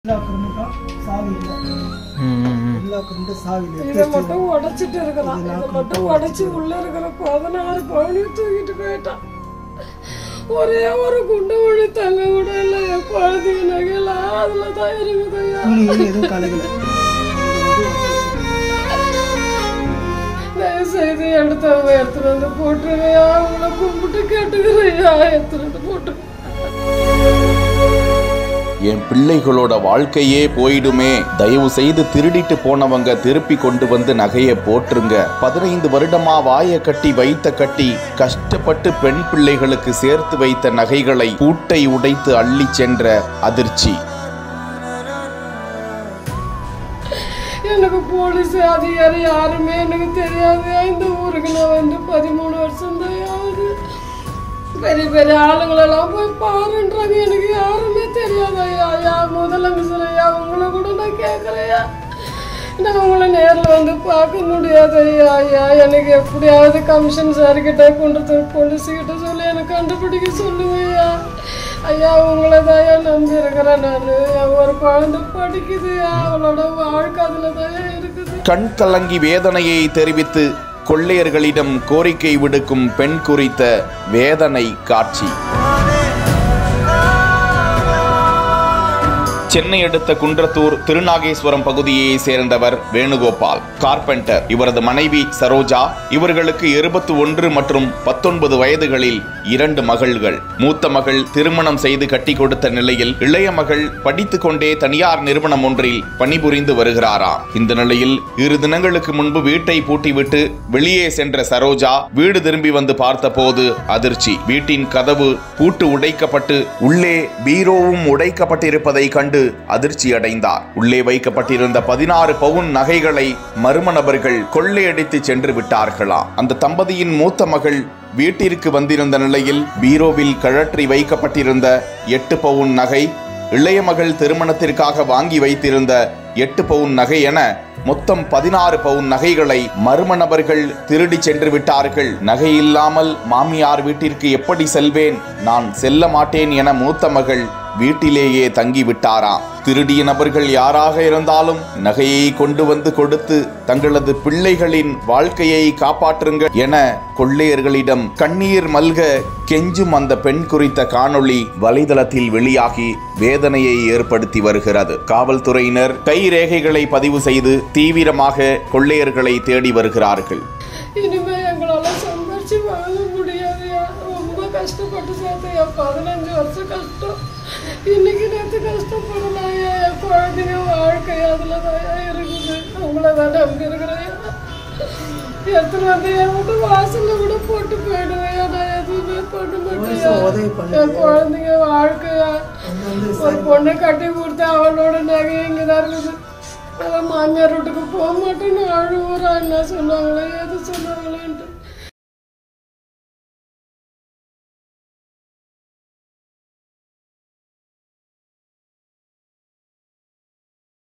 எல்லா கரும்புக்கும் சாவி இல்லை எல்லா கரும்பும் சாவி இல்லை இதை மட்டும் உடைச்சிட்டு இருக்கிறான் இதை மட்டும் உடைச்சு உள்ள இருக்கிற பதினாறு பவுனையும் தூக்கிட்டு போயிட்டான் ஒரே ஒரு குண்டு மணி தங்க கூட இல்லை என் குழந்தைங்க நகையெல்லாம் அதுல தான் இருக்குது ஐயா துணி கிணி எதுவும் கலகல தயவு செய்து எடுத்தவங்க எடுத்துட்டு வந்து போட்டுருங்கய்யா உங்களை கும்பிட்டு கேட்டுக்கிறேயா எடுத்துட்டு வந்து போட்டு என் பிள்ளைகளோட வாழ்க்கையே போயிடுமே தயவு செய்து திருடிட்டு போனவங்க திருப்பி கொண்டு வந்து நகையை போட்டுருங்க பதினைந்து வருடமா வாயை கட்டி வைத்த கட்டி கஷ்டப்பட்டு பெண் பிள்ளைகளுக்கு சேர்த்து வைத்த நகைகளை பூட்டை உடைத்து அள்ளி சென்ற அதிர்ச்சி எனக்கு போலீஸ் அதிகாரி யாருமே எனக்கு தெரியாது இந்த ஊருக்கு நான் வந்து பதிமூணு வருஷம் தான் ஆகுது பெரிய பெரிய ஆளுங்களெல்லாம் போய் பாருன்றாங்க எனக்கு யாருமே தெரியாது ஐயா ஐயா முதலமைச்சர் ஐயா உங்களை கூட நான் கேட்குறேயா நான் உங்களை நேரில் வந்து பார்க்க முடியாது ஐயா ஐயா எனக்கு எப்படியாவது கமிஷன் சார்கிட்ட கொண்டு போய் போலீஸுக்கிட்ட சொல்லி எனக்கு கண்டுபிடிக்க சொல்லுங்க ஐயா ஐயா உங்களை தான் நம்பி இருக்கிறேன் நான் என் ஒரு குழந்தை படிக்குது அவளோட வாழ்க்கை அதில் தான் இருக்குது கண் கலங்கி வேதனையை தெரிவித்து கொள்ளையர்களிடம் கோரிக்கை விடுக்கும் பெண் குறித்த வேதனை காட்சி சென்னை அடுத்த குன்றத்தூர் திருநாகேஸ்வரம் பகுதியை சேர்ந்தவர் வேணுகோபால் கார்பெண்டர் இவரது மனைவி சரோஜா இவர்களுக்கு இருபத்தி ஒன்று மற்றும் பத்தொன்பது வயதுகளில் இரண்டு மகள்கள் மூத்த மகள் திருமணம் செய்து கட்டி கொடுத்த நிலையில் இளைய மகள் படித்துக் கொண்டே தனியார் நிறுவனம் ஒன்றில் பணிபுரிந்து வருகிறாராம் இந்த நிலையில் இரு தினங்களுக்கு முன்பு வீட்டை பூட்டிவிட்டு வெளியே சென்ற சரோஜா வீடு திரும்பி வந்து பார்த்தபோது அதிர்ச்சி வீட்டின் கதவு பூட்டு உடைக்கப்பட்டு உள்ளே பீரோவும் உடைக்கப்பட்டிருப்பதை கண்டு அதிர்ச்சி அடைந்தார் உள்ளே வைக்கப்பட்டிருந்த பதினாறு பவுன் நகைகளை மர்ம நபர்கள் கொள்ளையடித்து சென்று விட்டார்களாம் அந்த தம்பதியின் மூத்த மகள் வீட்டிற்கு வந்திருந்த நிலையில் பீரோவில் கழற்றி வைக்கப்பட்டிருந்த எட்டு பவுன் நகை இளைய மகள் திருமணத்திற்காக வாங்கி வைத்திருந்த எட்டு பவுன் நகை என மொத்தம் பதினாறு பவுன் நகைகளை மர்ம நபர்கள் திருடி சென்று விட்டார்கள் நகை இல்லாமல் மாமியார் வீட்டிற்கு எப்படி செல்வேன் நான் செல்ல மாட்டேன் என மூத்த மகள் வீட்டிலேயே தங்கி விட்டாராம் திருடிய நபர்கள் யாராக இருந்தாலும் நகையை கொண்டு வந்து கொடுத்து தங்களது பிள்ளைகளின் வாழ்க்கையை காப்பாற்றுங்கள் என கொள்ளையர்களிடம் கண்ணீர் மல்க கெஞ்சும் அந்த பெண் குறித்த காணொளி வலைதளத்தில் வெளியாகி வேதனையை ஏற்படுத்தி வருகிறது காவல்துறையினர் கை ரேகைகளை பதிவு செய்து தீவிரமாக கொள்ளையர்களை தேடி வருகிறார்கள் இனிமே எங்களால சம்பாரிச்சு வாழ முடியாதுயா ரொம்ப கஷ்டப்பட்டு சேர்த்தையா பதினஞ்சு வருஷம் கஷ்டம் இன்னைக்கு நேற்று கஷ்டப்படலாயா என் குழந்தைங்க வாழ்க்கை அதுல தான் இருக்குது உங்களை தான் நம்பி இருக்கிறேன் எடுத்துட்டு வந்து என் வீட்டு வாசல்ல கூட போட்டு போயிடுவேன் நான் எதுவுமே பண்ண மாட்டேன் உதவி பண்ணு. என் குழந்தைங்க வாழ்க்கையா ஒரு பொண்ணை கட்டி கொடுத்து அவளோட நகை இங்கே தான் இருக்குது அவன் மாமியார் வீட்டுக்கு போக மாட்டேன்னு அழுவுறா என்ன சொன்னாங்களே எது சொன்னாங்களேன்ட்டு